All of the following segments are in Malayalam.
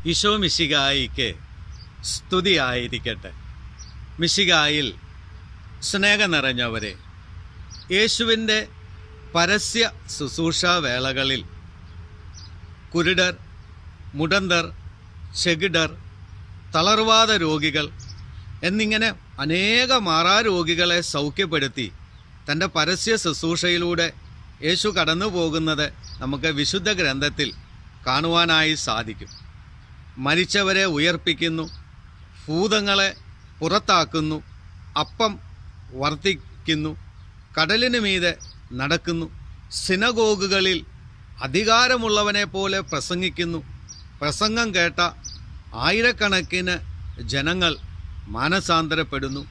ഈശോ മിശികായിക്ക് സ്തുതിയായിരിക്കട്ടെ മിശികായിൽ സ്നേഹം നിറഞ്ഞവരെ യേശുവിൻ്റെ പരസ്യ ശുശ്രൂഷ വേളകളിൽ കുരുടർ മുടന്തർ ചെകിടർ തളർവാദ രോഗികൾ എന്നിങ്ങനെ അനേക മാറാരോഗികളെ സൗഖ്യപ്പെടുത്തി തൻ്റെ പരസ്യ ശുശ്രൂഷയിലൂടെ യേശു കടന്നു പോകുന്നത് നമുക്ക് വിശുദ്ധ ഗ്രന്ഥത്തിൽ കാണുവാനായി സാധിക്കും മരിച്ചവരെ ഉയർപ്പിക്കുന്നു ഭൂതങ്ങളെ പുറത്താക്കുന്നു അപ്പം വർദ്ധിക്കുന്നു കടലിന് മീതെ നടക്കുന്നു സിനഗോഗുകളിൽ അധികാരമുള്ളവനെ പോലെ പ്രസംഗിക്കുന്നു പ്രസംഗം കേട്ട ആയിരക്കണക്കിന് ജനങ്ങൾ മാനസാന്തരപ്പെടുന്നു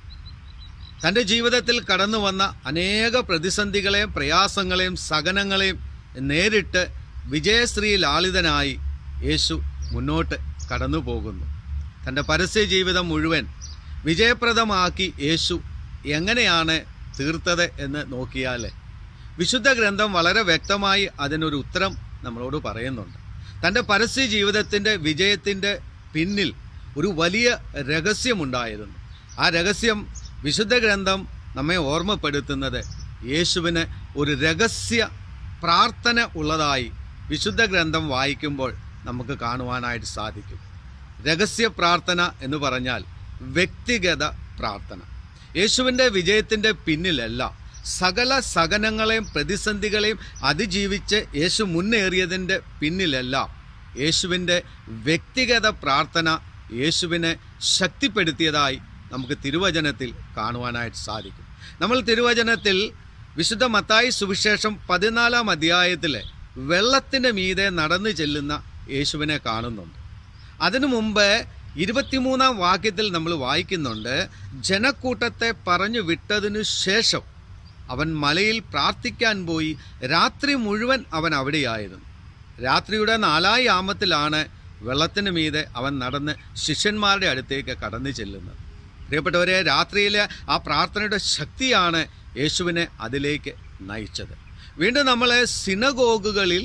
തൻ്റെ ജീവിതത്തിൽ കടന്നു വന്ന അനേക പ്രതിസന്ധികളെയും പ്രയാസങ്ങളെയും സഹനങ്ങളെയും നേരിട്ട് വിജയശ്രീ ലാളിതനായി യേശു മുന്നോട്ട് കടന്നു പോകുന്നു തൻ്റെ പരസ്യ ജീവിതം മുഴുവൻ വിജയപ്രദമാക്കി യേശു എങ്ങനെയാണ് തീർത്തത് എന്ന് നോക്കിയാൽ വിശുദ്ധ ഗ്രന്ഥം വളരെ വ്യക്തമായി അതിനൊരു ഉത്തരം നമ്മളോട് പറയുന്നുണ്ട് തൻ്റെ പരസ്യ ജീവിതത്തിൻ്റെ വിജയത്തിൻ്റെ പിന്നിൽ ഒരു വലിയ രഹസ്യമുണ്ടായിരുന്നു ആ രഹസ്യം വിശുദ്ധ ഗ്രന്ഥം നമ്മെ ഓർമ്മപ്പെടുത്തുന്നത് യേശുവിന് ഒരു രഹസ്യ പ്രാർത്ഥന ഉള്ളതായി വിശുദ്ധ ഗ്രന്ഥം വായിക്കുമ്പോൾ നമുക്ക് കാണുവാനായിട്ട് സാധിക്കും രഹസ്യ പ്രാർത്ഥന എന്ന് പറഞ്ഞാൽ വ്യക്തിഗത പ്രാർത്ഥന യേശുവിൻ്റെ വിജയത്തിൻ്റെ പിന്നിലല്ല സകല സഹനങ്ങളെയും പ്രതിസന്ധികളെയും അതിജീവിച്ച് യേശു മുന്നേറിയതിൻ്റെ പിന്നിലെല്ലാം യേശുവിൻ്റെ വ്യക്തിഗത പ്രാർത്ഥന യേശുവിനെ ശക്തിപ്പെടുത്തിയതായി നമുക്ക് തിരുവചനത്തിൽ കാണുവാനായിട്ട് സാധിക്കും നമ്മൾ തിരുവചനത്തിൽ വിശുദ്ധ മത്തായി സുവിശേഷം പതിനാലാം അധ്യായത്തിലെ വെള്ളത്തിൻ്റെ മീതെ നടന്നു ചെല്ലുന്ന യേശുവിനെ കാണുന്നുണ്ട് അതിനു മുമ്പ് ഇരുപത്തിമൂന്നാം വാക്യത്തിൽ നമ്മൾ വായിക്കുന്നുണ്ട് ജനക്കൂട്ടത്തെ പറഞ്ഞു വിട്ടതിനു ശേഷം അവൻ മലയിൽ പ്രാർത്ഥിക്കാൻ പോയി രാത്രി മുഴുവൻ അവൻ അവിടെയായിരുന്നു രാത്രിയുടെ നാലാം യാമത്തിലാണ് വെള്ളത്തിന് മീതെ അവൻ നടന്ന് ശിഷ്യന്മാരുടെ അടുത്തേക്ക് കടന്നു ചെല്ലുന്നത് പ്രിയപ്പെട്ടവരെ രാത്രിയിലെ ആ പ്രാർത്ഥനയുടെ ശക്തിയാണ് യേശുവിനെ അതിലേക്ക് നയിച്ചത് വീണ്ടും നമ്മൾ സിനഗോഗുകളിൽ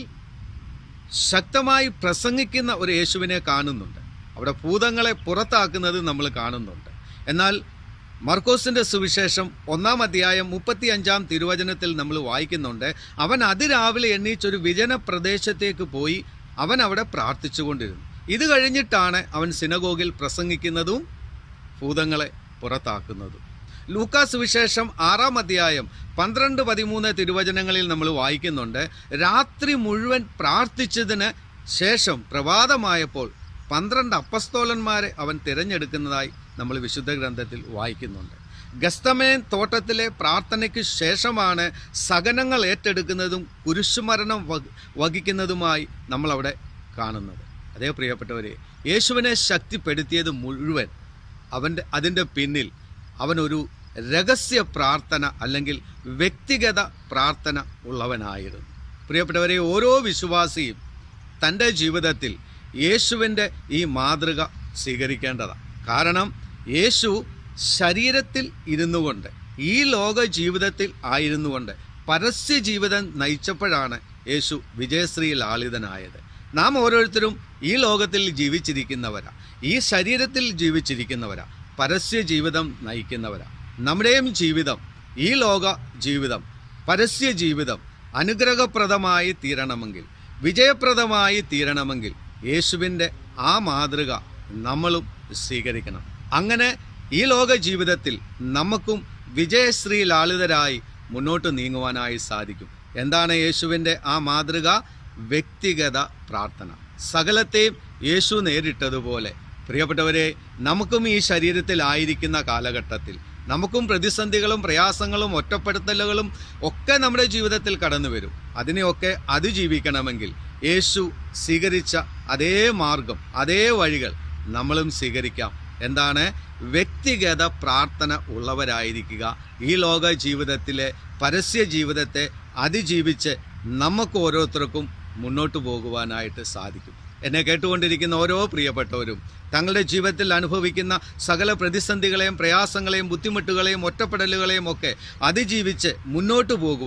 ശക്തമായി പ്രസംഗിക്കുന്ന ഒരു യേശുവിനെ കാണുന്നുണ്ട് അവിടെ ഭൂതങ്ങളെ പുറത്താക്കുന്നത് നമ്മൾ കാണുന്നുണ്ട് എന്നാൽ മർക്കോസിന്റെ സുവിശേഷം ഒന്നാം അധ്യായം മുപ്പത്തി അഞ്ചാം തിരുവചനത്തിൽ നമ്മൾ വായിക്കുന്നുണ്ട് അവൻ അതിരാവിലെ എണ്ണീച്ചൊരു വിജന പ്രദേശത്തേക്ക് പോയി അവൻ അവിടെ പ്രാർത്ഥിച്ചുകൊണ്ടിരുന്നു ഇത് കഴിഞ്ഞിട്ടാണ് അവൻ സിനഗോഗിൽ പ്രസംഗിക്കുന്നതും ഭൂതങ്ങളെ പുറത്താക്കുന്നതും ലൂക്കാ സുവിശേഷം ആറാം അധ്യായം പന്ത്രണ്ട് പതിമൂന്ന് തിരുവചനങ്ങളിൽ നമ്മൾ വായിക്കുന്നുണ്ട് രാത്രി മുഴുവൻ പ്രാർത്ഥിച്ചതിന് ശേഷം പ്രഭാതമായപ്പോൾ പന്ത്രണ്ട് അപ്പസ്തോലന്മാരെ അവൻ തിരഞ്ഞെടുക്കുന്നതായി നമ്മൾ വിശുദ്ധ ഗ്രന്ഥത്തിൽ വായിക്കുന്നുണ്ട് ഗസ്തമേൻ തോട്ടത്തിലെ പ്രാർത്ഥനയ്ക്ക് ശേഷമാണ് സഹനങ്ങൾ ഏറ്റെടുക്കുന്നതും കുരിശുമരണം വഹ- വഹിക്കുന്നതുമായി നമ്മളവിടെ കാണുന്നത് അതേ പ്രിയപ്പെട്ടവരെ യേശുവിനെ ശക്തിപ്പെടുത്തിയത് മുഴുവൻ അവൻ്റെ അതിൻ്റെ പിന്നിൽ അവനൊരു രഹസ്യ പ്രാർത്ഥന അല്ലെങ്കിൽ വ്യക്തിഗത പ്രാർത്ഥന ഉള്ളവനായിരുന്നു പ്രിയപ്പെട്ടവരെ ഓരോ വിശ്വാസിയും തൻ്റെ ജീവിതത്തിൽ യേശുവിൻ്റെ ഈ മാതൃക സ്വീകരിക്കേണ്ടതാണ് കാരണം യേശു ശരീരത്തിൽ ഇരുന്നു കൊണ്ട് ഈ ലോക ജീവിതത്തിൽ ആയിരുന്നു കൊണ്ട് പരസ്യ ജീവിതം നയിച്ചപ്പോഴാണ് യേശു വിജയശ്രീ ലാളിതനായത് നാം ഓരോരുത്തരും ഈ ലോകത്തിൽ ജീവിച്ചിരിക്കുന്നവരാ ഈ ശരീരത്തിൽ ജീവിച്ചിരിക്കുന്നവരാ പരസ്യ ജീവിതം നയിക്കുന്നവരാ നമ്മുടെയും ജീവിതം ഈ ലോക ജീവിതം പരസ്യ ജീവിതം അനുഗ്രഹപ്രദമായി തീരണമെങ്കിൽ വിജയപ്രദമായി തീരണമെങ്കിൽ യേശുവിൻ്റെ ആ മാതൃക നമ്മളും സ്വീകരിക്കണം അങ്ങനെ ഈ ലോക ജീവിതത്തിൽ നമുക്കും വിജയശ്രീ ലാളിതരായി മുന്നോട്ട് നീങ്ങുവാനായി സാധിക്കും എന്താണ് യേശുവിൻ്റെ ആ മാതൃക വ്യക്തിഗത പ്രാർത്ഥന സകലത്തെയും യേശു നേരിട്ടതുപോലെ പ്രിയപ്പെട്ടവരെ നമുക്കും ഈ ശരീരത്തിലായിരിക്കുന്ന കാലഘട്ടത്തിൽ നമുക്കും പ്രതിസന്ധികളും പ്രയാസങ്ങളും ഒറ്റപ്പെടുത്തലുകളും ഒക്കെ നമ്മുടെ ജീവിതത്തിൽ കടന്നു വരും അതിനെയൊക്കെ അതിജീവിക്കണമെങ്കിൽ യേശു സ്വീകരിച്ച അതേ മാർഗം അതേ വഴികൾ നമ്മളും സ്വീകരിക്കാം എന്താണ് വ്യക്തിഗത പ്രാർത്ഥന ഉള്ളവരായിരിക്കുക ഈ ലോക ജീവിതത്തിലെ പരസ്യ ജീവിതത്തെ അതിജീവിച്ച് നമുക്ക് ഓരോരുത്തർക്കും മുന്നോട്ട് പോകുവാനായിട്ട് സാധിക്കും എന്നെ കേട്ടുകൊണ്ടിരിക്കുന്ന ഓരോ പ്രിയപ്പെട്ടവരും തങ്ങളുടെ ജീവിതത്തിൽ അനുഭവിക്കുന്ന സകല പ്രതിസന്ധികളെയും പ്രയാസങ്ങളെയും ബുദ്ധിമുട്ടുകളെയും ഒറ്റപ്പെടലുകളെയും ഒക്കെ അതിജീവിച്ച് മുന്നോട്ട് പോകുവാൻ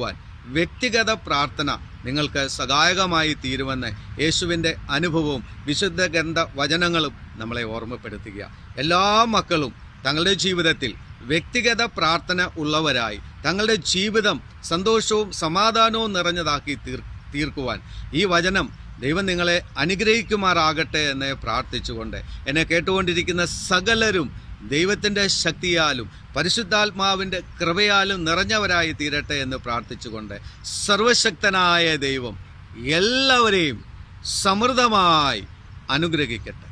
വ്യക്തിഗത പ്രാർത്ഥന നിങ്ങൾക്ക് സഹായകമായി തീരുമെന്ന് യേശുവിൻ്റെ അനുഭവവും വിശുദ്ധ ഗ്രന്ഥ വചനങ്ങളും നമ്മളെ ഓർമ്മപ്പെടുത്തുക എല്ലാ മക്കളും തങ്ങളുടെ ജീവിതത്തിൽ വ്യക്തിഗത പ്രാർത്ഥന ഉള്ളവരായി തങ്ങളുടെ ജീവിതം സന്തോഷവും സമാധാനവും നിറഞ്ഞതാക്കി തീർ തീർക്കുവാൻ ഈ വചനം ദൈവം നിങ്ങളെ അനുഗ്രഹിക്കുമാറാകട്ടെ എന്ന് പ്രാർത്ഥിച്ചുകൊണ്ട് എന്നെ കേട്ടുകൊണ്ടിരിക്കുന്ന സകലരും ദൈവത്തിൻ്റെ ശക്തിയാലും പരിശുദ്ധാത്മാവിൻ്റെ കൃപയാലും നിറഞ്ഞവരായി തീരട്ടെ എന്ന് പ്രാർത്ഥിച്ചുകൊണ്ട് സർവശക്തനായ ദൈവം എല്ലാവരെയും സമൃദ്ധമായി അനുഗ്രഹിക്കട്ടെ